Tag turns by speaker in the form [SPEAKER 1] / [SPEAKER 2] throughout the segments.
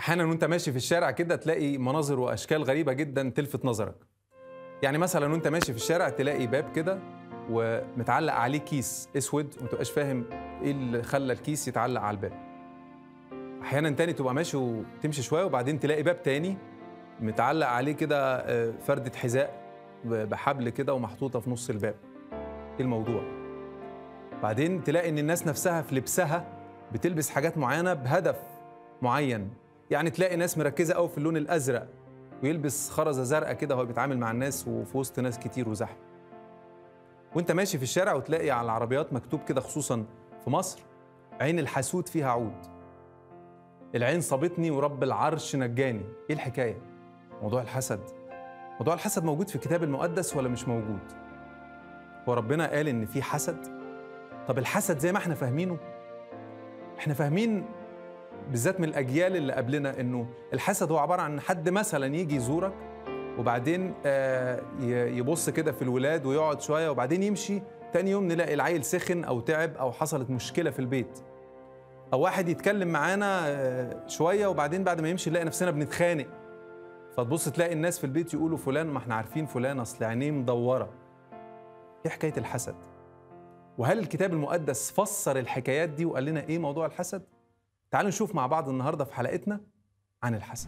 [SPEAKER 1] احيانا وانت ماشي في الشارع كده تلاقي مناظر واشكال غريبه جدا تلفت نظرك يعني مثلا وانت ماشي في الشارع تلاقي باب كده ومتعلق عليه كيس اسود وما تبقاش فاهم ايه اللي خلى الكيس يتعلق على الباب احيانا تاني تبقى ماشي وتمشي شويه وبعدين تلاقي باب تاني متعلق عليه كده آه، فردة حذاء ب- بحبل كده ومحطوطه في نص الباب ايه الموضوع بعدين تلاقي ان الناس نفسها في لبسها بتلبس حاجات معينه بهدف معين يعني تلاقي ناس مركزه قوي في اللون الازرق ويلبس خرزه زرقاء كده وهو بيتعامل مع الناس وفي وسط ناس كتير وزحمه وانت ماشي في الشارع وتلاقي على العربيات مكتوب كده خصوصا في مصر عين الحسود فيها عود العين صابتني ورب العرش نجاني ايه الحكايه موضوع الحسد موضوع الحسد موجود في الكتاب المقدس ولا مش موجود هو ربنا قال ان في حسد طب الحسد زي ما احنا فاهمينه احنا فاهمين بالذات من الاجيال اللي قبلنا انه الحسد هو عباره عن حد مثلا يجي يزورك وبعدين آه، ي- يبص كده في الولاد ويقعد شويه وبعدين يمشي تاني يوم نلاقي العيل سخن او تعب او حصلت مشكله في البيت او واحد يتكلم معانا آه، شويه وبعدين بعد ما يمشي نلاقي نفسنا بنتخانق فتبص تلاقي الناس في البيت يقولوا فلان ما احنا عارفين فلان اصل عينيه مدوره ايه حكايه الحسد وهل الكتاب المقدس فسر الحكايات دي وقال لنا ايه موضوع الحسد تعالوا نشوف مع بعض النهارده في حلقتنا عن الحسد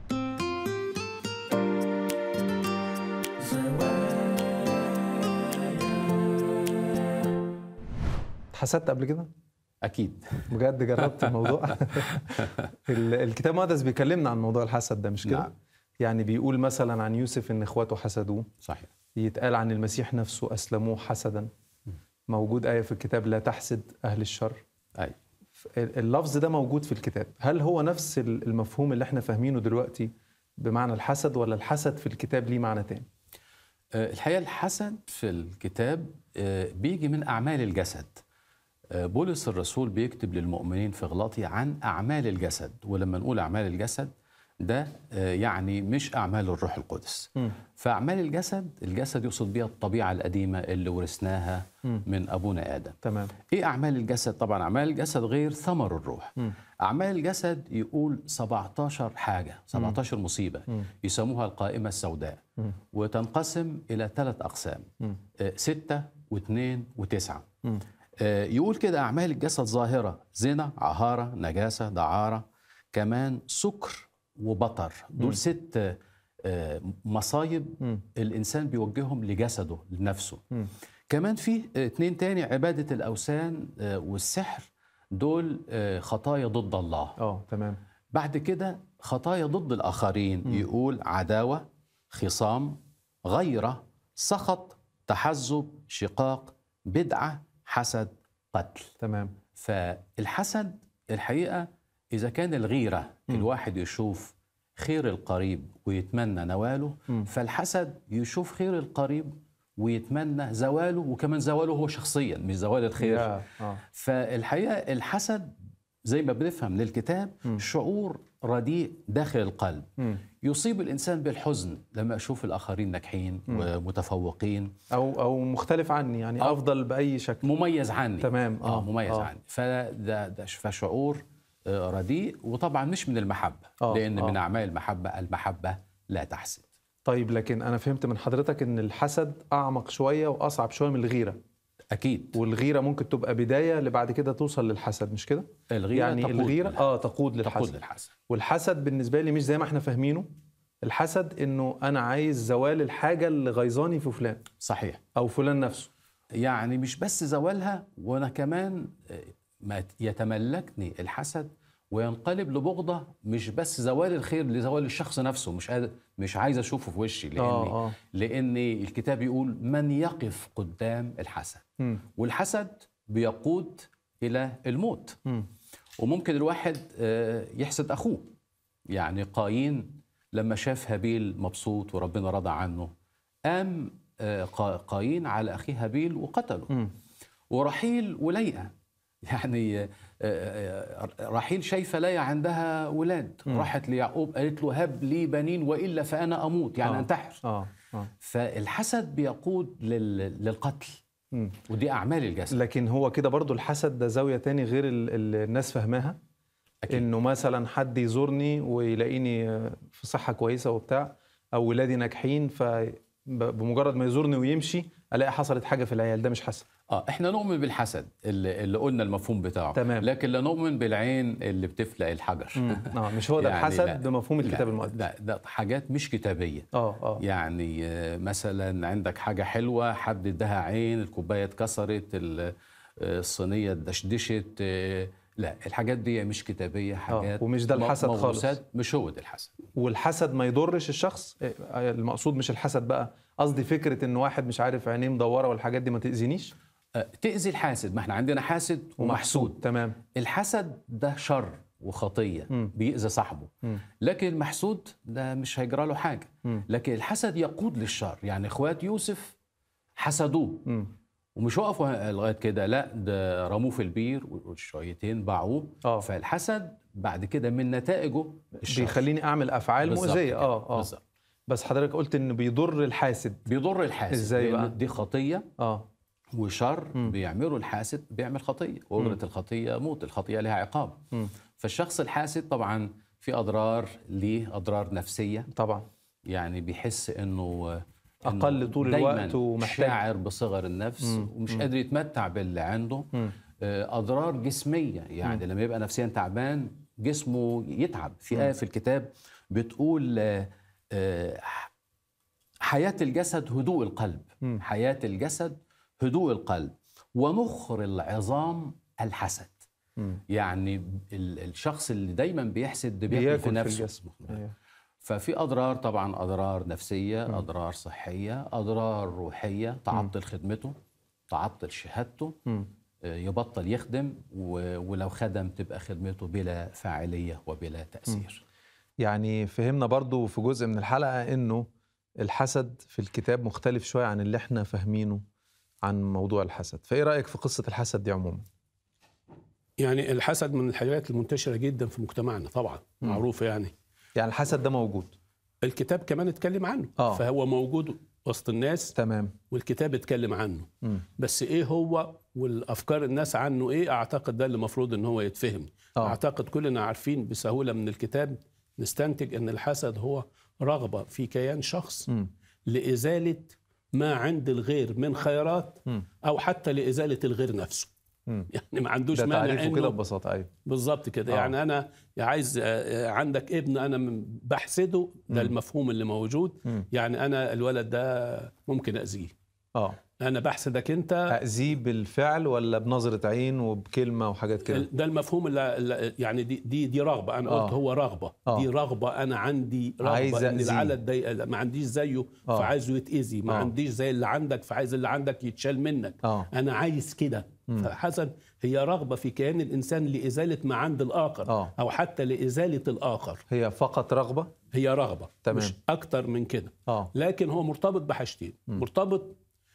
[SPEAKER 1] اتحسدت قبل كده
[SPEAKER 2] اكيد
[SPEAKER 1] بجد جربت الموضوع ال- الكتاب المقدس بيكلمنا عن موضوع الحسد ده مش كده
[SPEAKER 2] نعم.
[SPEAKER 1] يعني بيقول مثلا عن يوسف ان اخواته حسدوه
[SPEAKER 2] صحيح
[SPEAKER 1] يتقال عن المسيح نفسه اسلموه حسدا موجود ايه في الكتاب لا تحسد اهل الشر
[SPEAKER 2] اي
[SPEAKER 1] اللفظ ده موجود في الكتاب هل هو نفس المفهوم اللي احنا فاهمينه دلوقتي بمعنى الحسد ولا الحسد في الكتاب ليه معنى تاني
[SPEAKER 2] آه، الحقيقه الحسد في الكتاب آه، بيجي من اعمال الجسد آه، بولس الرسول بيكتب للمؤمنين في غلاطي عن اعمال الجسد ولما نقول اعمال الجسد ده آه، يعني مش اعمال الروح القدس
[SPEAKER 1] مم.
[SPEAKER 2] فاعمال الجسد الجسد يقصد بيها الطبيعه القديمه اللي ورثناها
[SPEAKER 1] مم.
[SPEAKER 2] من ابونا ادم
[SPEAKER 1] تمام
[SPEAKER 2] ايه اعمال الجسد طبعا اعمال الجسد غير ثمر الروح
[SPEAKER 1] مم.
[SPEAKER 2] اعمال الجسد يقول 17 حاجه 17 مصيبه
[SPEAKER 1] مم.
[SPEAKER 2] يسموها القائمه السوداء
[SPEAKER 1] مم.
[SPEAKER 2] وتنقسم الى ثلاث اقسام
[SPEAKER 1] مم.
[SPEAKER 2] آه، ستة واثنين وتسعة
[SPEAKER 1] مم.
[SPEAKER 2] آه، يقول كده أعمال الجسد ظاهرة زنا عهارة نجاسة دعارة كمان سكر وبطر دول ست آه، مصايب
[SPEAKER 1] مم.
[SPEAKER 2] الإنسان بيوجههم لجسده لنفسه
[SPEAKER 1] مم.
[SPEAKER 2] كمان في آه، اتنين تاني عبادة الأوثان آه، والسحر دول آه، خطايا ضد الله
[SPEAKER 1] اه تمام
[SPEAKER 2] بعد كده خطايا ضد الآخرين يقول عداوة خصام غيرة سخط تحزب شقاق بدعة حسد قتل
[SPEAKER 1] تمام
[SPEAKER 2] فالحسد الحقيقة إذا كان الغيرة الواحد يشوف خير القريب ويتمنى نواله
[SPEAKER 1] مم.
[SPEAKER 2] فالحسد يشوف خير القريب ويتمنى زواله وكمان زواله هو شخصيا مش زوال الخير
[SPEAKER 1] يا اه
[SPEAKER 2] فالحقيقه الحسد زي ما بنفهم من الكتاب
[SPEAKER 1] مم.
[SPEAKER 2] شعور رديء داخل القلب
[SPEAKER 1] مم.
[SPEAKER 2] يصيب الانسان بالحزن لما اشوف الاخرين ناجحين ومتفوقين
[SPEAKER 1] او او مختلف عني يعني
[SPEAKER 2] أو-
[SPEAKER 1] افضل باي شكل
[SPEAKER 2] مميز عني
[SPEAKER 1] تمام
[SPEAKER 2] اه
[SPEAKER 1] اه
[SPEAKER 2] مميز
[SPEAKER 1] آه.
[SPEAKER 2] عني فده ده فشعور آه، رديء وطبعا مش من المحبه
[SPEAKER 1] آه،
[SPEAKER 2] لان
[SPEAKER 1] آه.
[SPEAKER 2] من اعمال المحبه المحبه لا تحسد
[SPEAKER 1] طيب لكن انا فهمت من حضرتك ان الحسد اعمق شويه واصعب شويه من الغيره
[SPEAKER 2] اكيد
[SPEAKER 1] والغيره ممكن تبقى بدايه لبعد كده توصل للحسد مش كده
[SPEAKER 2] الغيره
[SPEAKER 1] يعني
[SPEAKER 2] تقود
[SPEAKER 1] الغيره
[SPEAKER 2] للحسد.
[SPEAKER 1] اه تقود
[SPEAKER 2] تقود
[SPEAKER 1] للحسد
[SPEAKER 2] للحسد
[SPEAKER 1] والحسد بالنسبه لي مش زي ما احنا فاهمينه الحسد انه انا عايز زوال الحاجه اللي غيظاني في فلان
[SPEAKER 2] صحيح
[SPEAKER 1] او فلان نفسه
[SPEAKER 2] يعني مش بس زوالها وانا كمان آه، ما يتملكني الحسد وينقلب لبغضه مش بس زوال الخير لزوال الشخص نفسه مش قادر مش عايز اشوفه في وشي لاني
[SPEAKER 1] اه اه
[SPEAKER 2] لان الكتاب يقول من يقف قدام الحسد
[SPEAKER 1] مم.
[SPEAKER 2] والحسد بيقود الى الموت
[SPEAKER 1] مم.
[SPEAKER 2] وممكن الواحد آه، يحسد اخوه يعني قايين لما شاف هابيل مبسوط وربنا رضى عنه قام آه، قا- قايين على اخيه هابيل وقتله
[SPEAKER 1] مم.
[SPEAKER 2] ورحيل وليئة يعني آه، آه، رحيل شايفة ليا عندها ولاد
[SPEAKER 1] مم.
[SPEAKER 2] راحت ليعقوب قالت له هب لي بنين وإلا فأنا أموت يعني
[SPEAKER 1] آه.
[SPEAKER 2] أنتحر
[SPEAKER 1] اه اه
[SPEAKER 2] فالحسد بيقود لل- للقتل
[SPEAKER 1] مم.
[SPEAKER 2] ودي أعمال الجسد
[SPEAKER 1] لكن هو كده برضو الحسد ده زاويه تاني غير ال- ال- الناس فاهماها
[SPEAKER 2] أكيد.
[SPEAKER 1] انه مثلا حد يزورني ويلاقيني آه، في صحه كويسه وبتاع او ولادي ناجحين فبمجرد ما يزورني ويمشي الاقي حصلت حاجه في العيال ده مش حسن
[SPEAKER 2] اه احنا نؤمن بالحسد اللي, اللي قلنا المفهوم بتاعه
[SPEAKER 1] تمام.
[SPEAKER 2] لكن لا نؤمن بالعين اللي بتفلق الحجر
[SPEAKER 1] اه مش هو ده
[SPEAKER 2] يعني
[SPEAKER 1] الحسد
[SPEAKER 2] لا.
[SPEAKER 1] بمفهوم الكتاب
[SPEAKER 2] لا،
[SPEAKER 1] المقدس
[SPEAKER 2] لا ده حاجات مش كتابيه
[SPEAKER 1] اه اه
[SPEAKER 2] يعني آه، مثلا عندك حاجه حلوه حد اداها عين الكوبايه اتكسرت ال- آه، الصينيه اتدشدشت آه، لا الحاجات دي مش كتابيه حاجات
[SPEAKER 1] ومش ده
[SPEAKER 2] م-
[SPEAKER 1] الحسد خالص.
[SPEAKER 2] موروثات، مش هو ده الحسد
[SPEAKER 1] والحسد ما يضرش الشخص إيه، المقصود مش الحسد بقى قصدي فكره ان واحد مش عارف عينيه مدوره والحاجات دي ما تاذينيش
[SPEAKER 2] آه، تاذي الحاسد ما احنا عندنا حاسد ومحسود
[SPEAKER 1] تمام
[SPEAKER 2] الحسد ده شر وخطيه بيأذي صاحبه لكن المحسود ده مش هيجرى له حاجه لكن الحسد يقود للشر يعني اخوات يوسف حسدوه
[SPEAKER 1] مم.
[SPEAKER 2] ومش وقفوا لغايه كده لا ده رموه في البير والشويتين باعوه
[SPEAKER 1] آه.
[SPEAKER 2] فالحسد بعد كده من نتائجه الشر
[SPEAKER 1] بيخليني اعمل افعال
[SPEAKER 2] بالظبط
[SPEAKER 1] مؤذيه
[SPEAKER 2] كده،
[SPEAKER 1] اه اه
[SPEAKER 2] بالظبط.
[SPEAKER 1] بس حضرتك قلت ان بيضر الحاسد
[SPEAKER 2] بيضر الحاسد
[SPEAKER 1] إزاي
[SPEAKER 2] لأن
[SPEAKER 1] بقى؟
[SPEAKER 2] دي خطيه
[SPEAKER 1] اه
[SPEAKER 2] وشر بيعمله الحاسد بيعمل خطيه واجره الخطيه موت الخطيه لها عقاب فالشخص الحاسد طبعا في اضرار ليه اضرار نفسيه
[SPEAKER 1] طبعا
[SPEAKER 2] يعني بيحس انه
[SPEAKER 1] أقل
[SPEAKER 2] إنه
[SPEAKER 1] طول
[SPEAKER 2] دايماً
[SPEAKER 1] الوقت ومحتاج.
[SPEAKER 2] شاعر بصغر النفس ومش قادر يتمتع باللي عنده آه، اضرار جسميه يعني لما يبقى نفسيا تعبان جسمه يتعب في ايه في الكتاب بتقول آه، آه، حياه الجسد هدوء القلب حياه الجسد هدوء القلب ومخر العظام الحسد يعني ال- الشخص اللي دايما بيحسد ده بياكل
[SPEAKER 1] بياكل
[SPEAKER 2] في
[SPEAKER 1] في
[SPEAKER 2] نفسه
[SPEAKER 1] الجسم. أيوة.
[SPEAKER 2] ففي اضرار طبعا اضرار نفسيه اضرار صحيه اضرار روحيه تعطل خدمته تعطل شهادته آه، يبطل يخدم و- ولو خدم تبقى خدمته بلا فاعليه وبلا تاثير
[SPEAKER 1] يعني فهمنا برضو في جزء من الحلقه انه الحسد في الكتاب مختلف شويه عن اللي احنا فاهمينه عن موضوع الحسد فايه رايك في قصه الحسد دي عموما
[SPEAKER 3] يعني الحسد من الحاجات المنتشرة جدا في مجتمعنا طبعا معروفة يعني
[SPEAKER 1] يعني الحسد ده موجود
[SPEAKER 3] الكتاب كمان اتكلم عنه
[SPEAKER 1] آه.
[SPEAKER 3] فهو موجود وسط الناس
[SPEAKER 1] تمام
[SPEAKER 3] والكتاب اتكلم عنه
[SPEAKER 1] مم.
[SPEAKER 3] بس ايه هو والافكار الناس عنه ايه اعتقد ده اللي المفروض ان هو يتفهم
[SPEAKER 1] آه.
[SPEAKER 3] اعتقد كلنا عارفين بسهوله من الكتاب نستنتج ان الحسد هو رغبه في كيان شخص
[SPEAKER 1] مم.
[SPEAKER 3] لازاله ما عند الغير من خيرات
[SPEAKER 1] مم.
[SPEAKER 3] او حتى لازاله الغير نفسه
[SPEAKER 1] مم.
[SPEAKER 3] يعني ما عندوش
[SPEAKER 1] ده
[SPEAKER 3] مانع
[SPEAKER 1] تعريفه كده
[SPEAKER 3] انه
[SPEAKER 1] ببساطه ايوه
[SPEAKER 3] بالظبط كده
[SPEAKER 1] آه.
[SPEAKER 3] آه. يعني انا عايز آه، آه، عندك ابن انا م- بحسده ده المفهوم اللي موجود
[SPEAKER 1] مم.
[SPEAKER 3] يعني انا الولد ده ممكن اذيه
[SPEAKER 1] اه
[SPEAKER 3] انا بحسدك انت
[SPEAKER 1] اذيه بالفعل ولا بنظره عين وبكلمه وحاجات كده
[SPEAKER 3] ده المفهوم اللي اللي- يعني دي دي دي رغبه انا
[SPEAKER 1] آه.
[SPEAKER 3] قلت هو رغبه
[SPEAKER 1] آه.
[SPEAKER 3] دي رغبه انا عندي
[SPEAKER 1] عايز
[SPEAKER 3] رغبه ان
[SPEAKER 1] أذيه.
[SPEAKER 3] العلد ده ما عنديش زيه
[SPEAKER 1] آه.
[SPEAKER 3] فعايزه يتاذي ما
[SPEAKER 1] آه.
[SPEAKER 3] عنديش زي اللي عندك فعايز اللي عندك يتشال منك
[SPEAKER 1] اه
[SPEAKER 3] انا عايز كده فحسن هي رغبه في كيان الانسان لازاله ما عند الاخر
[SPEAKER 1] آه.
[SPEAKER 3] او حتى لازاله الاخر
[SPEAKER 1] هي فقط رغبه
[SPEAKER 3] هي رغبه
[SPEAKER 1] تمام.
[SPEAKER 3] مش اكتر من كده
[SPEAKER 1] اه
[SPEAKER 3] لكن هو مرتبط بحاجتين مرتبط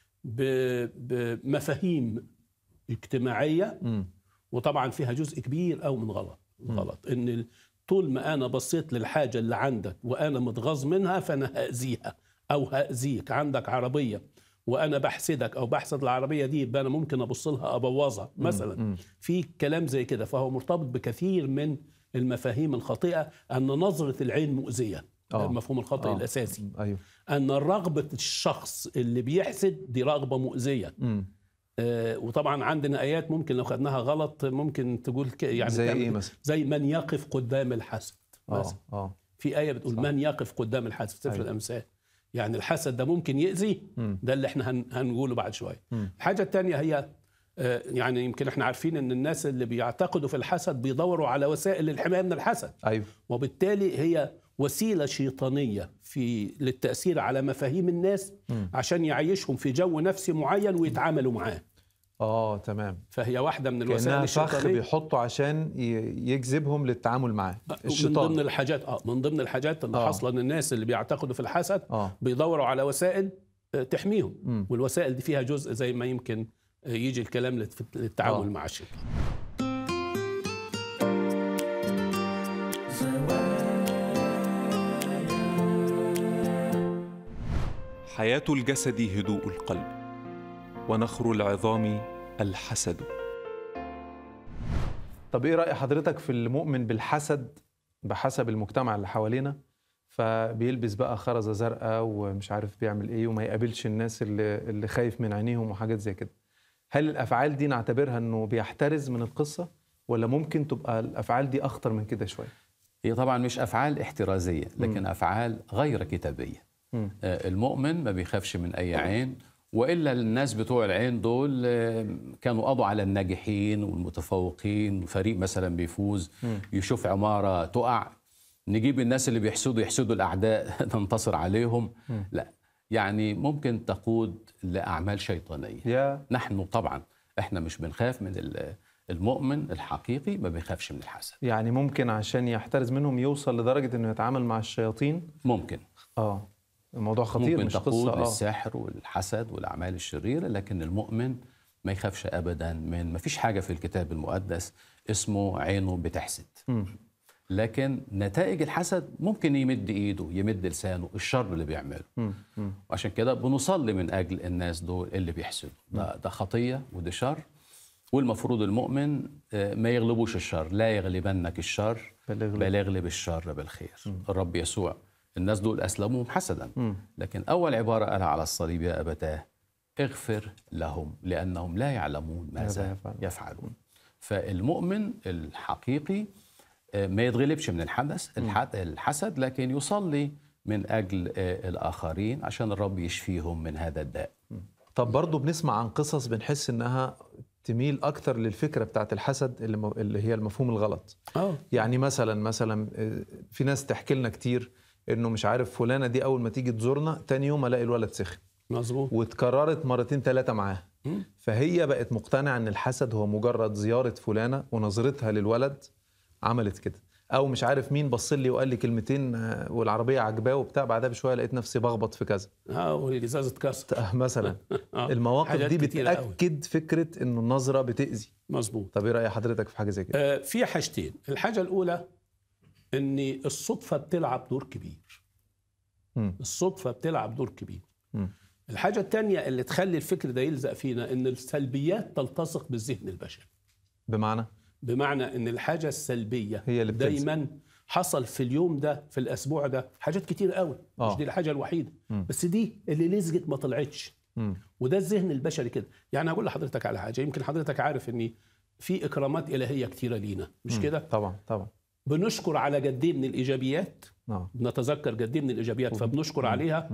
[SPEAKER 3] ب- بمفاهيم اجتماعيه
[SPEAKER 1] مم.
[SPEAKER 3] وطبعا فيها جزء كبير أو من غلط غلط ان ال- طول ما انا بصيت للحاجه اللي عندك وانا متغاظ منها فانا هاذيها او هاذيك عندك عربيه وانا بحسدك او بحسد العربيه دي يبقى انا ممكن ابص لها ابوظها مثلا في كلام زي كده فهو مرتبط بكثير من المفاهيم الخاطئه ان نظره العين مؤذيه ده
[SPEAKER 1] آه.
[SPEAKER 3] المفهوم الخاطئ
[SPEAKER 1] آه.
[SPEAKER 3] الاساسي
[SPEAKER 1] ايوه
[SPEAKER 3] ان رغبه الشخص اللي بيحسد دي رغبه مؤذيه
[SPEAKER 1] مم.
[SPEAKER 3] آه، وطبعا عندنا ايات ممكن لو خدناها غلط ممكن تقول ك- يعني
[SPEAKER 1] زي
[SPEAKER 3] تعمل-
[SPEAKER 1] إيه مثلا؟
[SPEAKER 3] زي من يقف قدام الحسد
[SPEAKER 1] اه
[SPEAKER 3] مثلا
[SPEAKER 1] اه
[SPEAKER 3] في ايه بتقول من يقف قدام الحسد في سفر
[SPEAKER 1] أيوة.
[SPEAKER 3] الامثال يعني الحسد ده ممكن يأذي
[SPEAKER 1] مم.
[SPEAKER 3] ده اللي احنا هن- هنقوله بعد شويه
[SPEAKER 1] مم.
[SPEAKER 3] الحاجه الثانيه هي آه، يعني يمكن احنا عارفين ان الناس اللي بيعتقدوا في الحسد بيدوروا على وسائل للحمايه من الحسد
[SPEAKER 1] ايوه
[SPEAKER 3] وبالتالي هي وسيله شيطانيه في للتاثير على مفاهيم الناس
[SPEAKER 1] مم.
[SPEAKER 3] عشان يعيشهم في جو نفسي معين ويتعاملوا معاه
[SPEAKER 1] اه تمام
[SPEAKER 3] فهي واحده من الوسائل
[SPEAKER 1] كانها فخ
[SPEAKER 3] الشيطانيه
[SPEAKER 1] بيحطه عشان ي- يجذبهم للتعامل معاه
[SPEAKER 3] من ضمن
[SPEAKER 1] الشيطان
[SPEAKER 3] الحاجات اه من ضمن الحاجات اللي
[SPEAKER 1] آه.
[SPEAKER 3] حاصله ان الناس اللي بيعتقدوا في الحسد
[SPEAKER 1] اه
[SPEAKER 3] بيدوروا على وسائل آه، تحميهم
[SPEAKER 1] مم.
[SPEAKER 3] والوسائل دي فيها جزء زي ما يمكن آه، يجي الكلام للت- للتعامل
[SPEAKER 1] آه.
[SPEAKER 3] مع الشيطان
[SPEAKER 4] حياة الجسد هدوء القلب ونخر العظام الحسد
[SPEAKER 1] طب ايه راي حضرتك في المؤمن بالحسد بحسب المجتمع اللي حوالينا فبيلبس بقى خرزه زرقاء ومش عارف بيعمل ايه وما يقابلش الناس اللي اللي خايف من عينيهم وحاجات زي كده هل الافعال دي نعتبرها انه بيحترز من القصه ولا ممكن تبقى الافعال دي اخطر من كده شويه
[SPEAKER 2] هي طبعا مش افعال احترازيه لكن افعال غير كتابيه
[SPEAKER 1] مم.
[SPEAKER 2] آه، المؤمن ما بيخافش من اي عين والا الناس بتوع العين دول آه، كانوا قضوا على الناجحين والمتفوقين فريق مثلا بيفوز يشوف عماره تقع نجيب الناس اللي بيحسدوا يحسدوا الاعداء ننتصر عليهم لا يعني ممكن تقود لاعمال شيطانيه
[SPEAKER 1] يا
[SPEAKER 2] نحن طبعا احنا مش بنخاف من ال- المؤمن الحقيقي ما بيخافش من الحسد
[SPEAKER 1] يعني ممكن عشان يحترز منهم يوصل لدرجه انه يتعامل مع الشياطين
[SPEAKER 2] ممكن
[SPEAKER 1] اه الموضوع خطير
[SPEAKER 2] ممكن
[SPEAKER 1] مش
[SPEAKER 2] تقود
[SPEAKER 1] قصه اه
[SPEAKER 2] للسحر والحسد والاعمال الشريره لكن المؤمن ما يخافش ابدا من ما فيش حاجه في الكتاب المقدس اسمه عينه بتحسد
[SPEAKER 1] مم.
[SPEAKER 2] لكن نتائج الحسد ممكن يمد ايده يمد لسانه الشر اللي بيعمله
[SPEAKER 1] مم. مم.
[SPEAKER 2] وعشان كده بنصلي من اجل الناس دول اللي بيحسدوا ده, ده خطيه وده شر والمفروض المؤمن آه، ما يغلبوش الشر لا يغلبنك الشر
[SPEAKER 1] بل اغلب.
[SPEAKER 2] بل اغلب الشر بالخير الرب يسوع الناس دول اسلموهم حسدا لكن اول عباره قالها على الصليب يا ابتاه اغفر لهم لانهم لا يعلمون
[SPEAKER 1] ماذا
[SPEAKER 2] ماذا
[SPEAKER 1] يفعلون.
[SPEAKER 2] يفعلون فالمؤمن الحقيقي آه، ما يتغلبش من الحدث الح- الحسد لكن يصلي من اجل آه، الاخرين عشان الرب يشفيهم من هذا الداء
[SPEAKER 1] طب برضه بنسمع عن قصص بنحس انها تميل اكتر للفكره بتاعت الحسد اللي, م... اللي هي المفهوم الغلط
[SPEAKER 3] اه
[SPEAKER 1] يعني مثلا مثلا آه، في ناس تحكي لنا كتير انه مش عارف فلانه دي اول ما تيجي تزورنا تاني يوم الاقي الولد سخن
[SPEAKER 3] مظبوط
[SPEAKER 1] واتكررت مرتين ثلاثه معاها
[SPEAKER 3] مم.
[SPEAKER 1] فهي بقت مقتنعه ان الحسد هو مجرد زياره فلانه ونظرتها للولد عملت كده او مش عارف مين بص لي وقال لي كلمتين آه، والعربيه عجباه وبتاع بعدها بشويه لقيت نفسي بخبط في كذا
[SPEAKER 3] اه والازاز اتكسر
[SPEAKER 1] آه، مثلا
[SPEAKER 3] آه.
[SPEAKER 1] المواقف
[SPEAKER 3] حاجات
[SPEAKER 1] دي
[SPEAKER 3] كتيرة أوي.
[SPEAKER 1] بتاكد فكره انه النظره بتاذي
[SPEAKER 3] مظبوط
[SPEAKER 1] طب ايه راي حضرتك في حاجه زي كده
[SPEAKER 3] آه في حاجتين الحاجه الاولى ان الصدفه بتلعب دور كبير
[SPEAKER 1] مم.
[SPEAKER 3] الصدفه بتلعب دور كبير
[SPEAKER 1] مم.
[SPEAKER 3] الحاجه الثانيه اللي تخلي الفكر ده يلزق فينا ان السلبيات تلتصق بالذهن البشري
[SPEAKER 1] بمعنى
[SPEAKER 3] بمعنى ان الحاجه السلبيه
[SPEAKER 1] هي اللي بتلزق.
[SPEAKER 3] دايما حصل في اليوم ده في الاسبوع ده حاجات كتير قوي
[SPEAKER 1] آه.
[SPEAKER 3] مش دي الحاجه الوحيده
[SPEAKER 1] مم.
[SPEAKER 3] بس دي اللي لزقت ما طلعتش
[SPEAKER 1] مم.
[SPEAKER 3] وده الذهن البشري كده يعني اقول لحضرتك على حاجه يمكن حضرتك عارف ان في اكرامات الهيه كتيره لينا مش كده
[SPEAKER 1] طبعا طبعا
[SPEAKER 3] بنشكر على جديه من الايجابيات
[SPEAKER 1] اه
[SPEAKER 3] بنتذكر جديه من الايجابيات فبنشكر عليها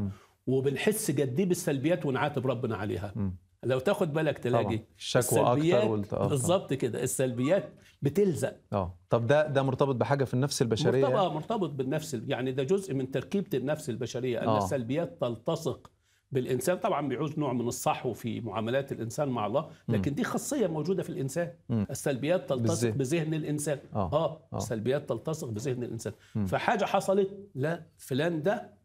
[SPEAKER 3] وبنحس جديه بالسلبيات ونعاتب ربنا عليها
[SPEAKER 1] مم.
[SPEAKER 3] لو تاخد بالك تلاقي
[SPEAKER 1] طبعاً. الشكوى أكتر
[SPEAKER 3] السلبيات
[SPEAKER 1] والت- آه،
[SPEAKER 3] بالظبط كده السلبيات بتلزق
[SPEAKER 1] اه طب ده ده مرتبط بحاجه في النفس البشريه
[SPEAKER 3] مرتبط مرتبط بالنفس يعني ده جزء من تركيبه النفس البشريه ان
[SPEAKER 1] آه.
[SPEAKER 3] السلبيات تلتصق بالانسان طبعا بيعوز نوع من الصحو في معاملات الانسان مع الله لكن دي خاصيه موجوده في الانسان
[SPEAKER 1] مم.
[SPEAKER 3] السلبيات تلتصق
[SPEAKER 1] بالذهن.
[SPEAKER 3] بذهن الانسان
[SPEAKER 1] آه.
[SPEAKER 3] اه,
[SPEAKER 1] آه.
[SPEAKER 3] السلبيات تلتصق بذهن الانسان فحاجه حصلت لا فلان ده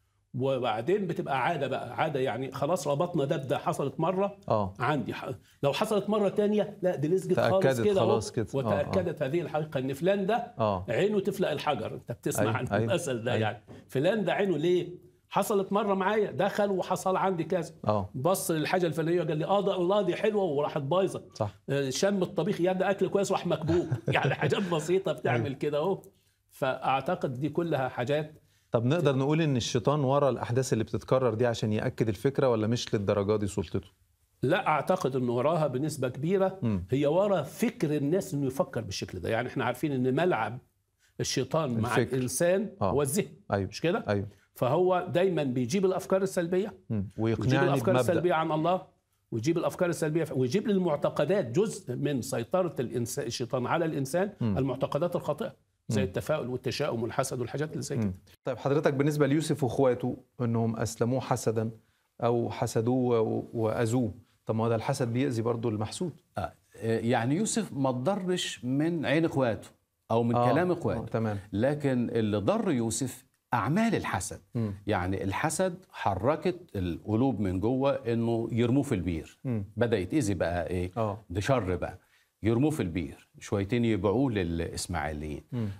[SPEAKER 3] وبعدين بتبقى عاده بقى عاده يعني خلاص ربطنا ده بده حصلت مره
[SPEAKER 1] اه
[SPEAKER 3] عندي ح... لو حصلت مره تانية لا دي لزقت خالص
[SPEAKER 1] تأكدت
[SPEAKER 3] كده أهو.
[SPEAKER 1] خلاص كده. آه، آه.
[SPEAKER 3] وتاكدت هذه الحقيقه ان فلان ده
[SPEAKER 1] اه
[SPEAKER 3] عينه تفلق الحجر انت بتسمع
[SPEAKER 1] أيوة،
[SPEAKER 3] عن
[SPEAKER 1] أيوة،
[SPEAKER 3] المثل ده
[SPEAKER 1] أيوة.
[SPEAKER 3] يعني فلان ده عينه ليه حصلت مره معايا دخل وحصل عندي كذا
[SPEAKER 1] اه
[SPEAKER 3] بص للحاجه الفلانيه قال لي اه ده الله دي حلوه وراحت بايظه
[SPEAKER 1] صح
[SPEAKER 3] آه، شم الطبيخ يا ده اكل كويس راح مكبوب يعني حاجات بسيطه بتعمل كده اهو فاعتقد دي كلها حاجات
[SPEAKER 1] طب نقدر نقول ان الشيطان ورا الاحداث اللي بتتكرر دي عشان ياكد الفكره ولا مش للدرجه دي سلطته
[SPEAKER 3] لا اعتقد انه وراها بنسبه كبيره
[SPEAKER 1] مم.
[SPEAKER 3] هي ورا فكر الناس انه يفكر بالشكل ده يعني احنا عارفين ان ملعب الشيطان مع
[SPEAKER 1] الفكر.
[SPEAKER 3] الانسان
[SPEAKER 1] آه.
[SPEAKER 3] هو الذهن
[SPEAKER 1] ايوه
[SPEAKER 3] مش كده
[SPEAKER 1] ايوه
[SPEAKER 3] فهو دايما بيجيب الافكار السلبيه
[SPEAKER 1] مم.
[SPEAKER 3] ويجيب
[SPEAKER 1] ويقنعني
[SPEAKER 3] الافكار
[SPEAKER 1] بمبدا
[SPEAKER 3] السلبيه عن الله ويجيب الافكار السلبيه ويجيب للمعتقدات جزء من سيطره الانسان الشيطان على الانسان المعتقدات الخاطئه زي التفاؤل والتشاؤم والحسد والحاجات اللي زي كده
[SPEAKER 1] طيب حضرتك بالنسبه ليوسف واخواته انهم اسلموه حسدا او حسدوه و- واذوه طب ما هو ده الحسد بيأذي برضه المحسود
[SPEAKER 2] آه، يعني يوسف ما اتضرش من عين اخواته او من
[SPEAKER 1] آه،
[SPEAKER 2] كلام
[SPEAKER 1] آه،
[SPEAKER 2] اخواته
[SPEAKER 1] تمام
[SPEAKER 2] لكن اللي ضر يوسف اعمال الحسد
[SPEAKER 1] مم.
[SPEAKER 2] يعني الحسد حركت القلوب من جوه انه يرموه في البير
[SPEAKER 1] مم.
[SPEAKER 2] بدا يتاذي بقى ايه
[SPEAKER 1] اه
[SPEAKER 2] ده شر بقى يرموه في البير شويتين يبيعوه للاسماعيليين
[SPEAKER 1] مم.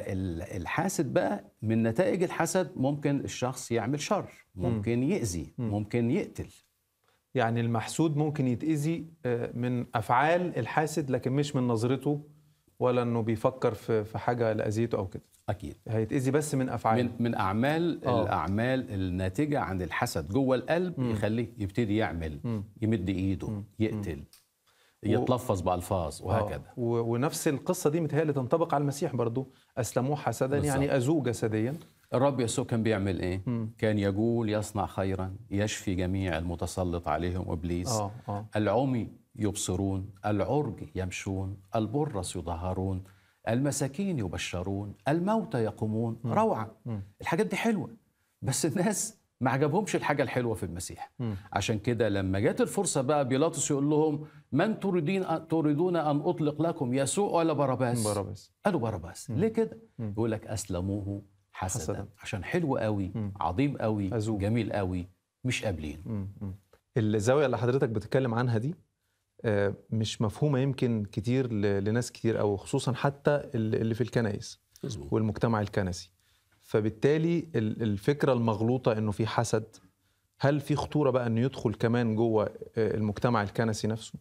[SPEAKER 2] فالحاسد بقى من نتائج الحسد ممكن الشخص يعمل شر ممكن يأذي ممكن يقتل
[SPEAKER 1] يعني المحسود ممكن يتأذي آه، من افعال الحاسد لكن مش من نظرته ولا انه بيفكر في في حاجه لاذيته او كده
[SPEAKER 2] اكيد
[SPEAKER 1] هيتاذي بس من افعال
[SPEAKER 2] من من اعمال
[SPEAKER 1] آه.
[SPEAKER 2] الاعمال الناتجه عن الحسد جوه القلب يخليه يبتدي يعمل يمد ايده يقتل يتلفظ بالفاظ وهكذا
[SPEAKER 1] آه. و- ونفس القصه دي متهيألي تنطبق على المسيح برضو اسلموه حسدا
[SPEAKER 2] بالظبط.
[SPEAKER 1] يعني اذوه جسديا
[SPEAKER 2] الرب يسوع كان بيعمل ايه كان يقول يصنع خيرا يشفي جميع المتسلط عليهم ابليس
[SPEAKER 1] اه اه
[SPEAKER 2] العمي يبصرون العرج يمشون البرص يظهرون المساكين يبشرون الموتى يقومون روعة الحاجات دي حلوة بس الناس ما عجبهمش الحاجة الحلوة في المسيح عشان كده لما جت الفرصة بقى بيلاطس يقول لهم من تريدين تريدون أن أطلق لكم يسوع ولا باراباس
[SPEAKER 1] باراباس
[SPEAKER 2] قالوا باراباس ليه كده يقول لك أسلموه حسدا,
[SPEAKER 1] حسداً.
[SPEAKER 2] حسدا. عشان حلو قوي عظيم قوي
[SPEAKER 1] أذوق.
[SPEAKER 2] جميل قوي مش قابلين
[SPEAKER 1] الزاويه اللي حضرتك بتتكلم عنها دي آه، مش مفهومه يمكن كتير ل- لناس كتير او خصوصا حتى ال- اللي في الكنائس
[SPEAKER 3] مظبوط.
[SPEAKER 1] والمجتمع الكنسي فبالتالي ال- الفكره المغلوطه انه في حسد هل في خطوره بقى انه يدخل كمان جوه آه، المجتمع الكنسي نفسه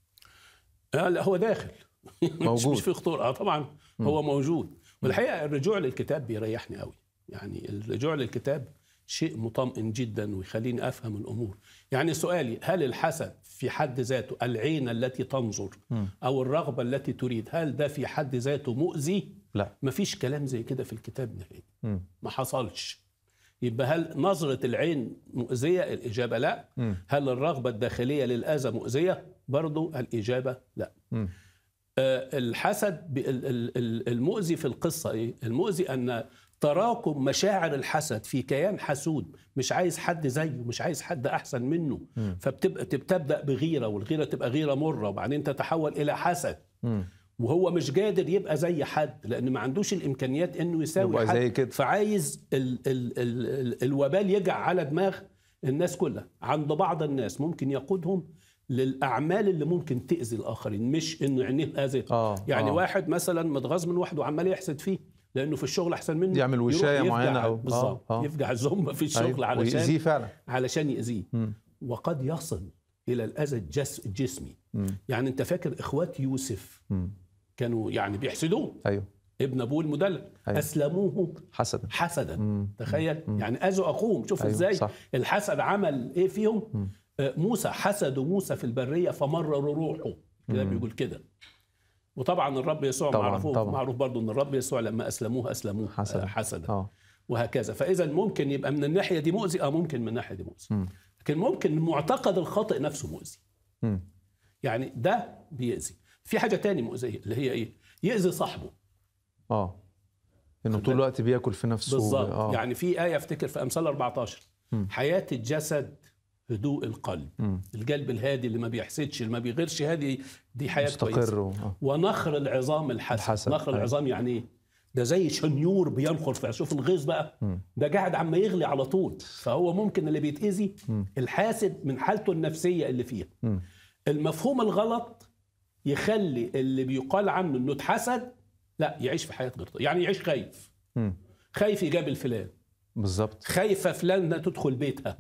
[SPEAKER 3] آه لا هو داخل مش
[SPEAKER 1] موجود.
[SPEAKER 3] مش في خطوره اه طبعا هو موجود والحقيقه الرجوع للكتاب بيريحني قوي يعني الرجوع للكتاب شيء مطمئن جدا ويخليني افهم الامور يعني سؤالي هل الحسد في حد ذاته العين التي تنظر او الرغبه التي تريد هل ده في حد ذاته مؤذي
[SPEAKER 1] لا
[SPEAKER 3] مفيش كلام زي كده في الكتاب نهائي
[SPEAKER 1] مم.
[SPEAKER 3] ما حصلش يبقى هل نظرة العين مؤذية؟ الإجابة لا. هل الرغبة الداخلية للأذى مؤذية؟ برضو الإجابة لا.
[SPEAKER 1] مم.
[SPEAKER 3] آه، الحسد ب- ال- ال- ال- المؤذي في القصة إيه؟ المؤذي أن تراكم مشاعر الحسد في كيان حسود مش عايز حد زيه مش عايز حد أحسن منه فبتبقى تبدأ بغيرة والغيرة تبقى غيرة مرة وبعدين تتحول إلى حسد
[SPEAKER 1] مم.
[SPEAKER 3] وهو مش قادر يبقى زي حد لان ما عندوش الامكانيات انه يساوي
[SPEAKER 1] يبقى
[SPEAKER 3] حد
[SPEAKER 1] زي كده.
[SPEAKER 3] فعايز ال ال ال ال الوبال يقع على دماغ الناس كلها عند بعض الناس ممكن يقودهم للاعمال اللي ممكن تاذي الاخرين مش انه عينيه اذت
[SPEAKER 1] آه،
[SPEAKER 3] يعني
[SPEAKER 1] آه.
[SPEAKER 3] واحد مثلا متغاظ من واحد وعمال يحسد فيه لانه في الشغل احسن منه
[SPEAKER 1] يعمل
[SPEAKER 3] يروح
[SPEAKER 1] وشاية
[SPEAKER 3] يفجع-
[SPEAKER 1] معينة أو-
[SPEAKER 3] بالظبط
[SPEAKER 1] آه، آه.
[SPEAKER 3] يفجع الزومبا في الشغل
[SPEAKER 1] أيوة.
[SPEAKER 3] علشان
[SPEAKER 1] ويأذيه فعلا
[SPEAKER 3] علشان يأذيه
[SPEAKER 1] مم.
[SPEAKER 3] وقد يصل الى الاذى الجس الجسمي
[SPEAKER 1] مم.
[SPEAKER 3] يعني انت فاكر اخوات يوسف
[SPEAKER 1] مم.
[SPEAKER 3] كانوا يعني بيحسدوه
[SPEAKER 1] ايوه
[SPEAKER 3] ابن ابوه المدلل
[SPEAKER 1] أيوة.
[SPEAKER 3] اسلموه
[SPEAKER 1] حسدا
[SPEAKER 3] حسدا
[SPEAKER 1] مم.
[SPEAKER 3] تخيل يعني اذوا اخوهم شوف
[SPEAKER 1] أيوة،
[SPEAKER 3] ازاي
[SPEAKER 1] صح.
[SPEAKER 3] الحسد عمل ايه فيهم آه، موسى حسدوا موسى في البريه فمرروا روحه كده بيقول كده وطبعا الرب يسوع
[SPEAKER 1] طبعاً،
[SPEAKER 3] معروف
[SPEAKER 1] طبعاً.
[SPEAKER 3] معروف برضه ان الرب يسوع لما اسلموه اسلموه
[SPEAKER 1] حسداً.
[SPEAKER 3] حسدا, حسدا.
[SPEAKER 1] اه
[SPEAKER 3] وهكذا فاذا ممكن يبقى من الناحيه دي مؤذي اه ممكن من الناحيه دي مؤذي لكن ممكن المعتقد الخاطئ نفسه مؤذي
[SPEAKER 1] مم.
[SPEAKER 3] يعني ده بيأذي في حاجه تاني مؤذيه اللي هي ايه يأذي صاحبه
[SPEAKER 1] اه انه طول الوقت بياكل في نفسه
[SPEAKER 3] بالظبط
[SPEAKER 1] آه.
[SPEAKER 3] يعني في آية افتكر في أمثال 14 حياة الجسد هدوء القلب
[SPEAKER 1] مم.
[SPEAKER 3] القلب الهادي اللي ما بيحسدش اللي ما بيغيرش هادي دي حياة
[SPEAKER 1] مستقر
[SPEAKER 3] كويسة
[SPEAKER 1] و... آه.
[SPEAKER 3] ونخر العظام الحسن,
[SPEAKER 1] الحسن،
[SPEAKER 3] نخر
[SPEAKER 1] أيوة.
[SPEAKER 3] العظام يعني ايه ده زي شنيور بينخر في شوف الغيظ بقى ده قاعد عم يغلي على طول فهو ممكن اللي بيتأذي الحاسد من حالته النفسية اللي فيها
[SPEAKER 1] مم.
[SPEAKER 3] المفهوم الغلط يخلي اللي بيقال عنه انه اتحسد لا يعيش في حياة غير طبيعية. يعني يعيش خايف
[SPEAKER 1] مم.
[SPEAKER 3] خايف يقابل فلان
[SPEAKER 1] بالظبط
[SPEAKER 3] خايفة فلانة تدخل بيتها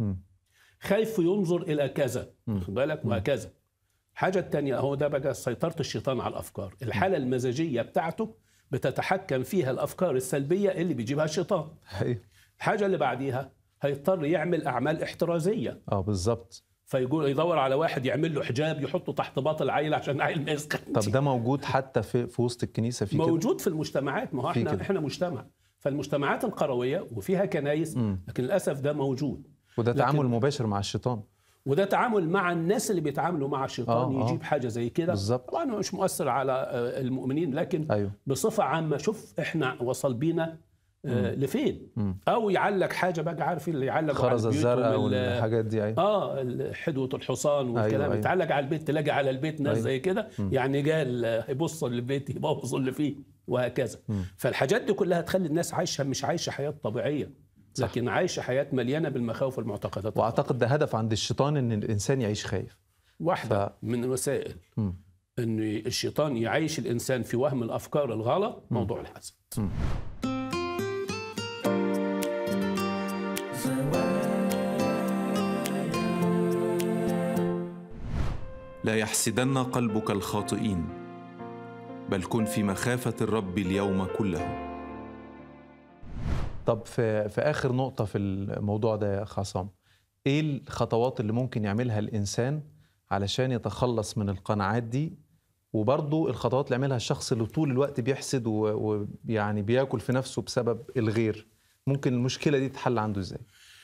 [SPEAKER 3] خايف ينظر إلى كذا واخد بالك وهكذا الحاجة التانية هو ده بقى سيطرة الشيطان على الأفكار الحالة المزاجية بتاعته بتتحكم فيها الأفكار السلبية اللي بيجيبها الشيطان
[SPEAKER 1] أيوة.
[SPEAKER 3] الحاجة اللي بعديها هيضطر يعمل أعمال احترازية
[SPEAKER 1] اه بالظبط
[SPEAKER 3] فيقول يدور على واحد يعمل له حجاب يحطه تحت باط العيل عشان العيل ما يسخنش
[SPEAKER 1] طب ده موجود حتى في في وسط الكنيسه في كده
[SPEAKER 3] موجود في المجتمعات ما هو
[SPEAKER 1] في
[SPEAKER 3] احنا
[SPEAKER 1] كده.
[SPEAKER 3] احنا مجتمع فالمجتمعات القرويه وفيها كنايس لكن للاسف ده موجود
[SPEAKER 1] وده
[SPEAKER 3] لكن-
[SPEAKER 1] تعامل مباشر مع الشيطان
[SPEAKER 3] وده تعامل مع الناس اللي بيتعاملوا مع الشيطان
[SPEAKER 1] آه، آه.
[SPEAKER 3] يجيب حاجه زي كده
[SPEAKER 1] بالظبط.
[SPEAKER 3] طبعا هو مش مؤثر على آه، المؤمنين لكن
[SPEAKER 1] ايوه
[SPEAKER 3] بصفه عامه شوف احنا وصل بينا آه، لفين او يعلق حاجه بقى عارف اللي يعلق
[SPEAKER 1] خرز الزرقاء والحاجات دي ايوه
[SPEAKER 3] اه حدوه الحصان والكلام
[SPEAKER 1] أيوة.
[SPEAKER 3] يتعلق على البيت تلاقي على البيت ناس
[SPEAKER 1] أيوة.
[SPEAKER 3] زي كده يعني قال آه، هيبص للبيت يبوظ اللي فيه وهكذا فالحاجات دي كلها تخلي الناس عايشه مش عايشه حياه طبيعيه لكن عايشه حياه مليانه بالمخاوف والمعتقدات
[SPEAKER 1] واعتقد ده هدف عند الشيطان ان الانسان يعيش خايف
[SPEAKER 3] واحدة من الوسائل
[SPEAKER 1] مم.
[SPEAKER 3] أن الشيطان يعيش الإنسان في وهم الأفكار الغلط موضوع الحسد
[SPEAKER 4] لا يحسدن قلبك الخاطئين بل كن في مخافة الرب اليوم كله
[SPEAKER 1] طب في في اخر نقطه في الموضوع ده يا اخ عصام ايه الخطوات اللي ممكن يعملها الانسان علشان يتخلص من القناعات دي وبرضه الخطوات اللي يعملها الشخص اللي طول الوقت بيحسد و- ويعني بياكل في نفسه بسبب الغير ممكن المشكله دي تتحل عنده ازاي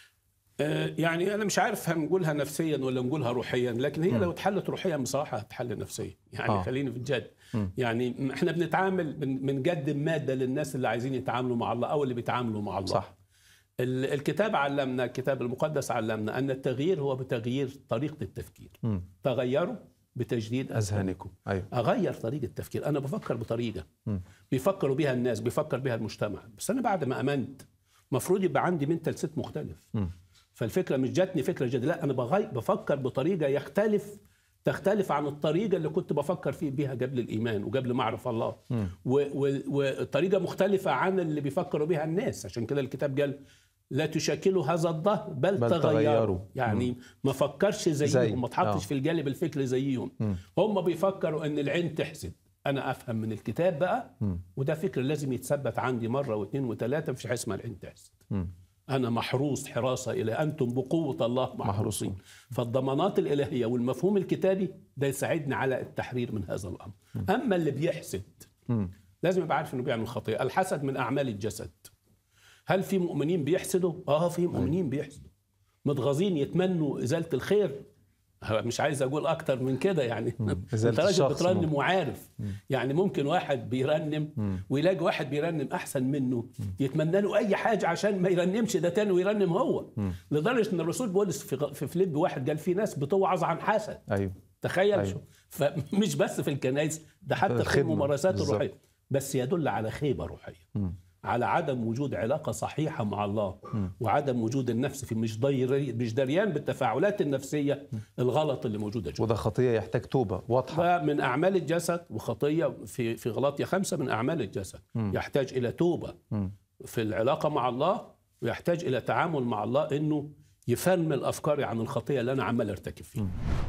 [SPEAKER 3] آه، يعني انا مش عارف هنقولها نفسيا ولا نقولها روحيا لكن هي لو اتحلت روحيا بصراحه هتحل نفسيا يعني
[SPEAKER 1] آه.
[SPEAKER 3] آه. خليني في الجد يعني احنا بنتعامل بن- بنقدم ماده للناس اللي عايزين يتعاملوا مع الله او اللي بيتعاملوا مع الله
[SPEAKER 1] صح.
[SPEAKER 3] ال- الكتاب علمنا الكتاب المقدس علمنا ان التغيير هو بتغيير طريقه التفكير
[SPEAKER 1] مم.
[SPEAKER 3] تغيروا بتجديد
[SPEAKER 1] اذهانكم ايوه
[SPEAKER 3] اغير طريقه التفكير انا بفكر بطريقه
[SPEAKER 1] مم.
[SPEAKER 3] بيفكروا بيها الناس بيفكر بيها المجتمع بس انا بعد ما امنت المفروض يبقى عندي منتال ست مختلف
[SPEAKER 1] مم.
[SPEAKER 3] فالفكره مش جاتني فكره جديده لا انا بغي... بفكر بطريقه يختلف تختلف عن الطريقه اللي كنت بفكر فيه بيها قبل الايمان وقبل ما اعرف الله و... و... وطريقه مختلفه عن اللي بيفكروا بيها الناس عشان كده الكتاب قال لا تشكلوا هذا الظهر بل,
[SPEAKER 1] بل
[SPEAKER 3] بل
[SPEAKER 1] تغيروا.
[SPEAKER 3] تغيروا يعني ما فكرش زيهم
[SPEAKER 1] زي.
[SPEAKER 3] ما تحطش
[SPEAKER 1] آه.
[SPEAKER 3] في الجانب الفكري زيهم هم بيفكروا ان العين تحسد انا افهم من الكتاب بقى وده فكر لازم يتثبت عندي مره واثنين وثلاثه مفيش حاجه اسمها العين تحسد انا محروس حراسه الى انتم بقوه الله محروسين فالضمانات الالهيه والمفهوم الكتابي ده يساعدني على التحرير من هذا الامر اما اللي بيحسد لازم يبقى عارف انه بيعمل خطيه الحسد من اعمال الجسد هل في مؤمنين بيحسدوا اه في مؤمنين بيحسدوا متغاظين يتمنوا ازاله الخير مش عايز اقول اكتر من كده يعني انت
[SPEAKER 1] إزالة
[SPEAKER 3] راجل
[SPEAKER 1] الشخص
[SPEAKER 3] بترنم
[SPEAKER 1] ممكن.
[SPEAKER 3] وعارف يعني ممكن واحد بيرنم ويلاقي واحد بيرنم احسن منه يتمنى له اي حاجه عشان ما يرنمش ده تاني ويرنم هو لدرجه ان الرسول بولس في في فيليب واحد قال في ناس بتوعظ عن حسد
[SPEAKER 1] ايوه
[SPEAKER 3] تخيل
[SPEAKER 1] أيوة.
[SPEAKER 3] شو فمش بس في الكنائس ده حتى في
[SPEAKER 1] الخدمة
[SPEAKER 3] الممارسات
[SPEAKER 1] بالظبط.
[SPEAKER 3] الروحيه بس يدل على خيبه روحيه على عدم وجود علاقه صحيحه مع الله وعدم وجود النفس في مش ضير مش دريان بالتفاعلات النفسيه الغلط اللي موجوده جوا
[SPEAKER 1] وده خطيه يحتاج توبه واضحه
[SPEAKER 3] فمن اعمال الجسد وخطيه في في غلاطيا خمسه من اعمال الجسد يحتاج الى توبه في العلاقه مع الله ويحتاج الى تعامل مع الله انه يفرمل افكاري عن الخطيه اللي انا عمال ارتكب فيها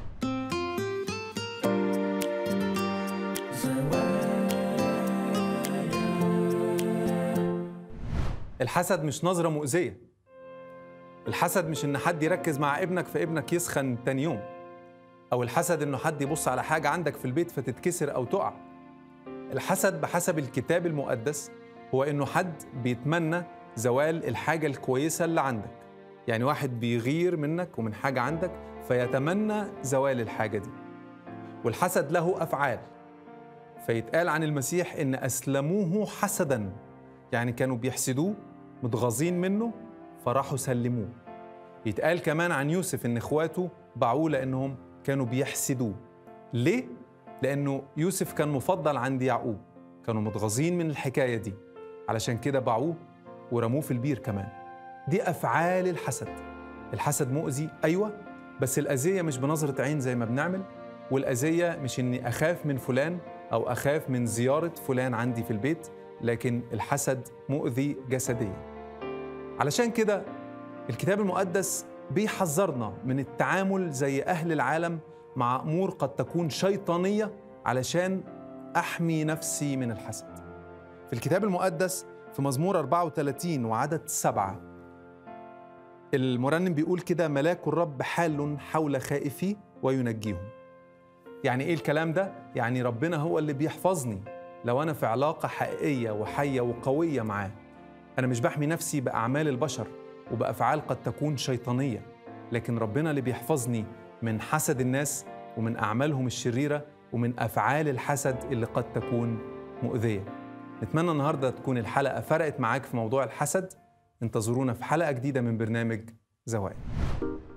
[SPEAKER 1] الحسد مش نظرة مؤذية الحسد مش ان حد يركز مع ابنك فابنك يسخن تاني يوم او الحسد انه حد يبص على حاجة عندك في البيت فتتكسر او تقع الحسد بحسب الكتاب المقدس هو انه حد بيتمنى زوال الحاجة الكويسة اللي عندك يعني واحد بيغير منك ومن حاجة عندك فيتمنى زوال الحاجة دي والحسد له أفعال فيتقال عن المسيح إن أسلموه حسدا يعني كانوا بيحسدوه متغاظين منه فراحوا سلموه يتقال كمان عن يوسف إن إخواته باعوه لأنهم كانوا بيحسدوه ليه؟ لأنه يوسف كان مفضل عند يعقوب كانوا متغاظين من الحكاية دي علشان كده باعوه ورموه في البير كمان دي أفعال الحسد الحسد مؤذي أيوة بس الأذية مش بنظرة عين زي ما بنعمل والأذية مش إني أخاف من فلان أو أخاف من زيارة فلان عندي في البيت لكن الحسد مؤذي جسديا علشان كده الكتاب المقدس بيحذرنا من التعامل زي أهل العالم مع أمور قد تكون شيطانية علشان أحمي نفسي من الحسد في الكتاب المقدس في مزمور 34 وعدد سبعة المرنم بيقول كده ملاك الرب حال حول خائفي وينجيهم يعني ايه الكلام ده؟ يعني ربنا هو اللي بيحفظني لو انا في علاقة حقيقية وحية وقوية معاه انا مش بحمي نفسي بأعمال البشر وبأفعال قد تكون شيطانية لكن ربنا اللي بيحفظني من حسد الناس ومن أعمالهم الشريرة ومن أفعال الحسد اللي قد تكون مؤذية نتمنى النهاردة تكون الحلقة فرقت معاك في موضوع الحسد انتظرونا في حلقة جديدة من برنامج زوايا